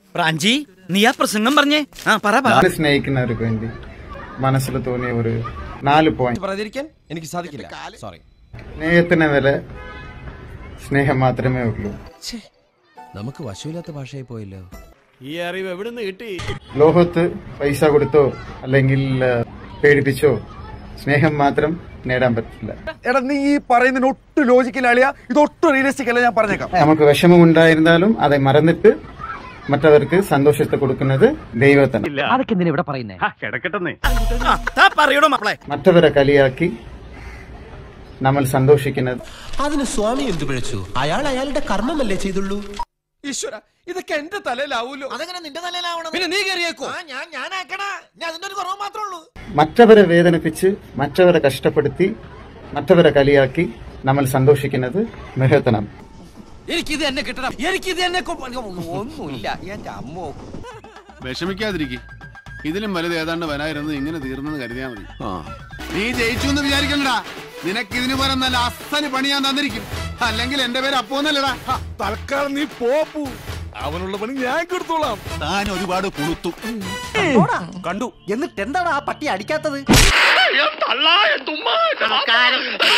പ്രാഞ്ചി നീ ആ പ്രസംഗം പറഞ്ഞേ ആ പറ പറ ഞാൻ സ്നേഹിക്കുന്നവർക്ക് വേണ്ടി മനസ്സിൽ തോന്നിയ ഒരു നാല് പോയിന്റ് പ്രതികരിക്കാൻ എനിക്ക് സാധിക്കില്ല സോറി സ്നേഹത്തിന് വില സ്നേഹം മാത്രമേ ഉള്ളൂ നമുക്ക് വശമില്ലാത്ത ഭാഷയായി പോയല്ലോ ഈ അറിവ് എവിടുന്ന് കിട്ടി ലോകത്ത് പൈസ കൊടുത്തോ അല്ലെങ്കിൽ ആ, പേടിപ്പിച്ചോ സ്നേഹം മാത്രം നേടാൻ പറ്റില്ല എടാ നീ ഈ പറയുന്നതിന് ഒട്ടും ലോജിക്കൽ അളിയ ഇത് ഒട്ടും റിയലിസ്റ്റിക് അല്ല ഞാൻ പറഞ്ഞേക്കാം നമുക്ക് വിഷമമുണ്ടായിരുന്നാലും அதை മറന്നിട്ട് മറ്റവർക്ക് സന്തോഷത്തെ കൊടുക്കുന്നത് ദൈവത്തിന് അതൊക്കെ എന്തിനാ ഇവിടെ പറയുന്നേ ആ, താ പറയടോ മക്കളെ മറ്റവരെ കളിയാക്കി നമ്മൾ സന്തോഷിക്കുന്നത് അതിന് സ്വാമി എന്ത് പിഴച്ചു അയാൾ അയാളുടെ കർമ്മമല്ലേ ചെയ്തുള്ളൂ ഈശ്വര ഇതൊക്കെ എന്റെ തലയിലാവൂലോ അതെങ്ങനെ നിന്റെ തലയിലാവണം പിന്നെ നീ കയറിയേക്കോ ആ, ഞാൻ ഞാനാക്കണ ഞാൻ അതിന്റെ ഒരു കുറവ് മാത്രമേ ഉള്ളൂ മറ്റവരെ വേദനിപ്പിച്ച് മറ്റവരെ കഷ്ടപ്പെടുത്തി മറ്റവരെ കളിയാക്കി നമ്മൾ സന്തോഷിക്കുന്നത് മിഹത്തനം എനിക്കിത് എന്നെ കിട്ടണം എനിക്കിത് എന്നെ കൊ- ഒന്നുമില്ല എന്റെ അമ്മോ വിഷമിക്കാതിരിക്കും ഇതിലും വലുത് ഏതാണ്ട് വരായിരുന്നു ഇങ്ങനെ തീർന്നെന്ന് കരുതിയാ മതി നീ ജയിച്ചു എന്ന് വിചാരിക്കണ്ടടാ നിനക്ക് ഇതിന് പകരം നല്ല അസ്സന് പണി ഞാൻ തന്നിരിക്കും അല്ലെങ്കിൽ എന്റെ പേര് അപ്പോന്നല്ലടാ തൽക്കാലം നീ പോപ്പു അവനുള്ള പണി ഞാൻ കൊടുത്തോളാം താൻ ഒരുപാട് പുളുത്തു കണ്ടു എന്നിട്ട് എന്താണ് ആ പട്ടി അടിക്കാത്തത്